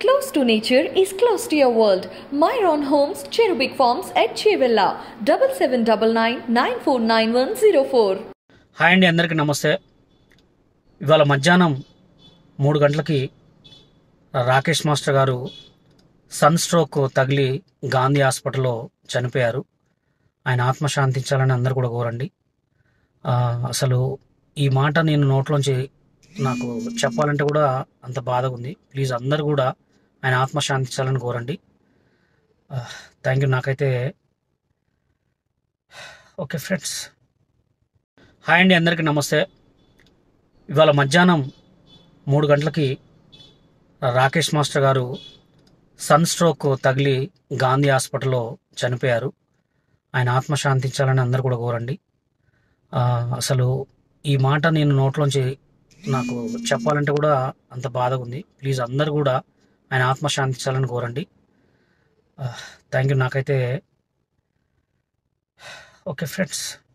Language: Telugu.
Close to nature is close to your world. Myron Homes, Cherubic Farms at Chevilla, 7799 hi అండి అందరికీ నమస్తే ఇవాళ మధ్యాహ్నం మూడు గంటలకి రాకేష్ మాస్టర్ గారు సన్ స్ట్రోక్ తగిలి గాంధీ హాస్పిటల్లో చనిపోయారు ఆయన ఆత్మ శాంతించాలని అందరు కూడా కోరండి ఆ, అసలు ఈ మాట నేను నోట్లోంచి నాకు చెప్పాలంటే కూడా అంత బాధగా ఉంది ప్లీజ్ అందరు కూడా ఆయన ఆత్మ శాంతించాలని కోరండి థ్యాంక్ యూ నాకైతే ఓకే ఫ్రెండ్స్ హాయ్ అండి అందరికీ నమస్తే ఇవాళ మధ్యాహ్నం మూడు గంటలకి రాకేష్ మాస్టర్ గారు సన్ స్ట్రోక్ తగిలి గాంధీ హాస్పిటల్లో చనిపోయారు ఆయన ఆత్మ శాంతించాలని అందరు కూడా కోరండి ఆ, అసలు ఈ మాట నేను నోట్లోంచి నాకు చెప్పాలంటే కూడా అంత బాధగా ఉంది ప్లీజ్ అందరు కూడా ఆయన ఆత్మ శాంతించాలని కోరండి థ్యాంక్ యూ నాకైతే ఓకే ఫ్రెండ్స్